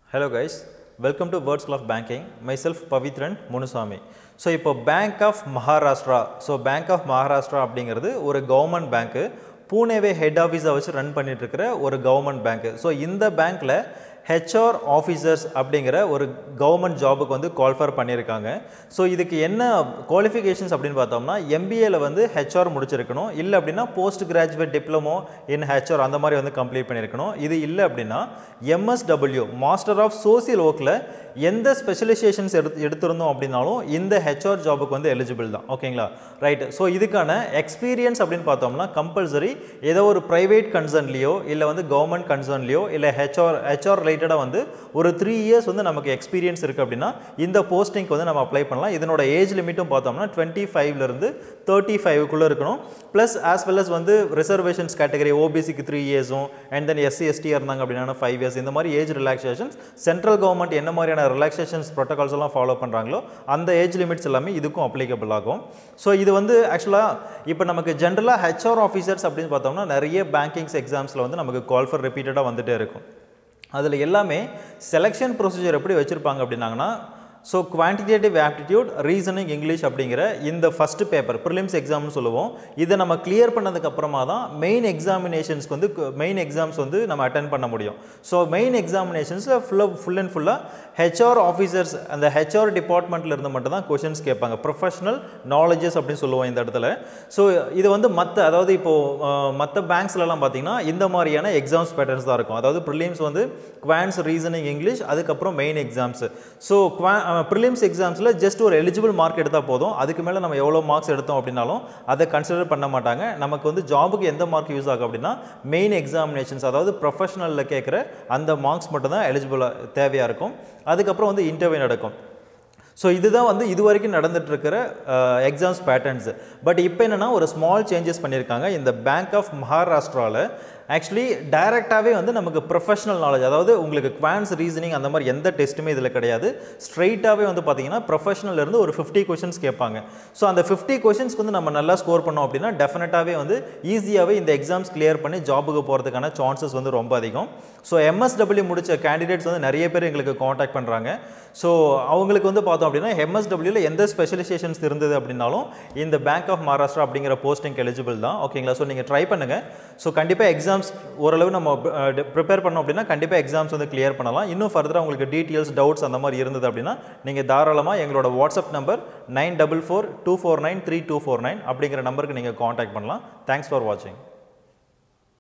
hello guys welcome to words of banking myself Pavithran Munusamy so இப்போ bank of Maharashtra so bank of Maharashtra அப்படிங்கிறது ஒரு government பேங்க்கு பூனேவே head ஆஃபீஸை வச்சு run பண்ணிட்டு இருக்கிற ஒரு கவர்மெண்ட் பேங்க்கு ஸோ இந்த பேங்க்கில் ஹெச்ஆர் ஆஃபீஸர்ஸ் அப்படிங்கிற ஒரு கவர்மெண்ட் ஜாபுக்கு வந்து குவாலிஃபர் பண்ணியிருக்காங்க ஸோ இதுக்கு என்ன குவாலிஃபிகேஷன்ஸ் அப்படின்னு பார்த்தோம்னா எம்பிஏல வந்து ஹெச்ஆர் முடிச்சிருக்கணும் இல்லை அப்படின்னா post graduate diploma in HR அந்த மாதிரி வந்து கம்ப்ளீட் பண்ணியிருக்கணும் இது இல்லை அப்படின்னா எம்எஸ்டபிள்யூ மாஸ்டர் ஆஃப் சோசியல் ஒர்க்கில் எந்த ஸ்பெஷலைசேஷன்ஸ் எடுத்து எடுத்திருந்தோம் அப்படின்னாலும் இந்த ஹெச்ஆர் ஜாபுக்கு வந்து எலிஜிபிள் தான் ஓகேங்களா ரைட் ஸோ இதுக்கான எக்ஸ்பீரியன்ஸ் அப்படின்னு பார்த்தோம்னா கம்பல்சரி ஏதோ ஒரு ப்ரைவேட் கன்சர்ன்லேயோ இல்லை வந்து கவர்மெண்ட் கன்சர்ன்லேயோ இல்லை ஹெச்ஆர் ஹெச்ஆர் ரிலேட்டடாக வந்து ஒரு த்ரீ இயர்ஸ் வந்து நமக்கு எக்ஸ்பீரியன்ஸ் இருக்குது அப்படின்னா இந்த போஸ்டிங்க்கு வந்து நம்ம அப்ளை பண்ணலாம் இதனோட ஏஜ் லிமிட்டும் பார்த்தோம்னா டுவெண்ட்டி ஃபைவ்லேருந்து தேர்ட்டி ஃபைவ்க்குள்ளே இருக்கணும் ப்ளஸ் ஆஸ் வெல் அஸ் வந்து ரிசர்வேஷன்ஸ் கேட்டகரி ஓபிசிக்கு த்ரீ இயர்ஸும் அண்ட் தென் எஸ்சி எஸ்டி இருந்தாங்க அப்படின்னா ஃபைவ் இயர்ஸ் இந்த மாதிரி ஏஜ் ரிலாக்ஸேஷன்ஸ் சென்ட்ரல் கவர்மெண்ட் என்ன மாதிரியான ரிலாக்ஸேஷன்ஸ் ப்ரோட்டோகால்ஸ் எல்லாம் ஃபாலோ பண்ணுறாங்களோ அந்த ஏஜ் லிமிட்ஸ் எல்லாமே இதுக்கும் அப்ளிகபிள் ஆகும் ஸோ இது வந்து ஆக்சுவலாக இப்போ நமக்கு ஜென்ரலாக ஹெச்ஆர் ஆஃபீஸர்ஸ் அப்படின்னு பார்த்தோம்னா நிறைய பேங்கிங்ஸ் எக்ஸாம்ஸில் வந்து நமக்கு கால்ஃபர் ரிப்பீட்டடாக வந்துட்டே இருக்கும் அதில் எல்லாமே செலெக்ஷன் ப்ரொசீஜர் எப்படி வச்சுருப்பாங்க அப்படின்னாங்கன்னா so quantitative aptitude reasoning English அப்படிங்கிற இந்த ஃபஸ்ட்டு பேப்பர் ப்ரிலிம்ஸ் எக்ஸாம்னு சொல்லுவோம் இதை நம்ம கிளியர் பண்ணதுக்கு அப்புறமா தான் மெயின் எக்ஸாமினேஷன்ஸ்க்கு வந்து மெயின் எக்ஸாம்ஸ் வந்து நம்ம அட்டன் பண்ண முடியும் ஸோ மெயின் எக்ஸாமினேஷன்ஸில் ஃபுல்லாக ஃபுல் அண்ட் ஃபுல்லாக ஹெச்ஆர் ஆஃபீஸர்ஸ் அந்த ஹெச்ஆர் டிபார்ட்மெண்ட்டில் இருந்து மட்டும் தான் கொஷின்ஸ் கேட்பாங்க ப்ரொஃபஷனல் நாலேஜஸ் அப்படின்னு சொல்லுவோம் இந்த இடத்துல ஸோ இது வந்து மற்ற அதாவது இப்போது மற்ற பேங்க்ஸ்லலாம் பார்த்தீங்கன்னா இந்த மாதிரியான எக்ஸாம்ஸ் பேட்டர்ன்ஸ் தான் இருக்கும் அதாவது ப்ரிலிம்ஸ் வந்து குவான்ஸ் ரீசனிங் இங்கிலீஷ் அதுக்கப்புறம் மெயின் எக்ஸாம்ஸ் ஸோ குவா ப்ரிலிம்ஸ் எக்ஸாம்ஸில் ஜஸ்ட் ஒரு எலிஜிபிள் மார்க் எடுத்தால் போதும் அதுக்கு மேலே நம்ம எவ்வளோ மார்க்ஸ் எடுத்தோம் அப்படின்னாலும் அதை கன்சிடர் பண்ண மாட்டாங்க நமக்கு வந்து ஜாபுக்கு எந்த மார்க் யூஸ் ஆகும் அப்படின்னா மெயின் எக்ஸாமினேஷன்ஸ் அதாவது ப்ரொஃபஷனலில் கேட்குற அந்த மார்க்ஸ் மட்டும் தான் எலிஜிபிளாக தேவையாக இருக்கும் அதுக்கப்புறம் வந்து இன்டர்வியூ நடக்கும் ஸோ இதுதான் வந்து இது வரைக்கும் நடந்துட்டு இருக்கிற எக்ஸாம்ஸ் பேட்டர்ன்ஸ் பட் இப்போ என்னென்னா ஒரு ஸ்மால் சேஞ்சஸ் பண்ணியிருக்காங்க இந்த பேங்க் ஆஃப் மகாராஷ்டிராவில் ஆக்சுவலி டைரெக்டாகவே வந்து நமக்கு ப்ரொஃபஷனல் நாலேஜ் அதாவது உங்களுக்கு குவான்ஸ் ரீசனிங் அந்த மாதிரி எந்த டெஸ்ட்டுமே இதில் கிடையாது ஸ்ட்ரைட்டாகவே வந்து பார்த்தீங்கன்னா ப்ரொஃபஷனல்லேருந்து ஒரு ஃபிஃப்டி கொஷின்ஸ் கேட்பாங்க ஸோ அந்த ஃபிஃப்டி கொஷின்ஸ்க்கு வந்து நம்ம நல்லா ஸ்கோர் பண்ணோம் அப்படின்னா டெஃபினட்டாகவே வந்து ஈஸியாகவே இந்த எக்ஸாம்ஸ் கிளியர் பண்ணி ஜாபுக்கு போகிறதுக்கான சான்சஸ் வந்து ரொம்ப அதிகம் ஸோ எம்எஸ்டபிள்யூ முடித்த கேண்டிடேட்ஸ் வந்து நிறைய பேர் எங்களுக்கு காண்டாக்ட் பண்ணுறாங்க ஸோ அவங்களுக்கு வந்து பார்த்தோம் அப்படின்னா எம்எஸ்டபிள்யூவில் எந்த ஸ்பெஷலைசேஷன்ஸ் இருந்தது அப்படின்னாலும் இந்த பேங்க் ஆஃப் மகாராஷ்டிரா அப்படிங்கிற போஸ்டிங் எலிஜிபிள் தான் ஓகேங்களா ஸோ நீங்கள் ட்ரை பண்ணுங்கள் ஸோ கண்டிப்பாக எக்ஸாம்ஸ் ஓரளவு நம்ம ப்ரிப்பேர் பண்ணோம் அப்படின்னா கண்டிப்பாக எக்ஸாம்ஸ் வந்து கிளியர் பண்ணலாம் இன்னும் ஃபர்தராக உங்களுக்கு டீட்டெயில்ஸ் டவுட்ஸ் அந்த மாதிரி இருந்தது அப்படின்னா நீங்கள் தாராளமாக எங்களோட WhatsApp number nine double four two four nine three two four nine அப்படிங்கிற நம்பருக்கு நீங்கள் காண்டாக்ட் பண்ணலாம் தேங்க்ஸ் ஃபார் வாட்சிங்